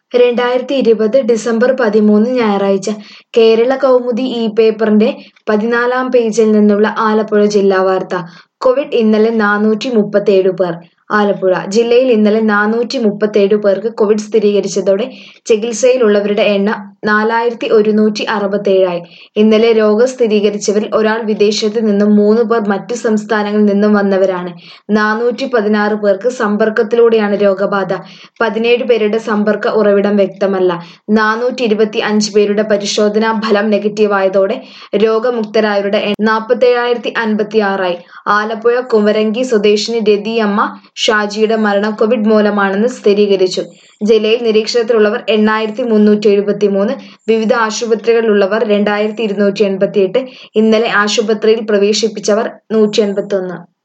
രണ്ടായിരത്തി ഇരുപത് ഡിസംബർ പതിമൂന്ന് ഞായറാഴ്ച കേരള കൗമുദി ഈ പേപ്പറിന്റെ പതിനാലാം പേജിൽ നിന്നുള്ള ആലപ്പുഴ ജില്ലാ വാർത്ത കോവിഡ് ഇന്നലെ നാനൂറ്റി മുപ്പത്തേഴ് പേർ ആലപ്പുഴ ജില്ലയിൽ ഇന്നലെ നാനൂറ്റി മുപ്പത്തേഴ് പേർക്ക് കോവിഡ് സ്ഥിരീകരിച്ചതോടെ ചികിത്സയിലുള്ളവരുടെ എണ്ണം നാലായിരത്തി ഒരുന്നൂറ്റി അറുപത്തേഴായി ഇന്നലെ രോഗം സ്ഥിരീകരിച്ചവരിൽ ഒരാൾ വിദേശത്ത് നിന്നും മൂന്ന് പേർ മറ്റു സംസ്ഥാനങ്ങളിൽ നിന്നും വന്നവരാണ് നാനൂറ്റി പതിനാറ് പേർക്ക് സമ്പർക്കത്തിലൂടെയാണ് രോഗബാധ പതിനേഴ് പേരുടെ സമ്പർക്ക ഉറവിടം വ്യക്തമല്ല നാനൂറ്റി ഇരുപത്തി അഞ്ച് പേരുടെ പരിശോധനാ ഫലം നെഗറ്റീവായതോടെ രോഗമുക്തരായവരുടെ എണ്ണം നാൽപ്പത്തേഴായിരത്തി അൻപത്തി ആറായി ആലപ്പുഴ കുമരങ്കി സ്വദേശിനി രതിയമ്മ ഷാജിയുടെ മരണം കോവിഡ് മൂലമാണെന്ന് സ്ഥിരീകരിച്ചു ജില്ലയിൽ നിരീക്ഷണത്തിലുള്ളവർ എണ്ണായിരത്തി മുന്നൂറ്റി എഴുപത്തി മൂന്ന് വിവിധ ആശുപത്രികളിലുള്ളവർ രണ്ടായിരത്തി ഇരുന്നൂറ്റി എൺപത്തി എട്ട് ഇന്നലെ ആശുപത്രിയിൽ പ്രവേശിപ്പിച്ചവർ നൂറ്റി എൺപത്തി ഒന്ന്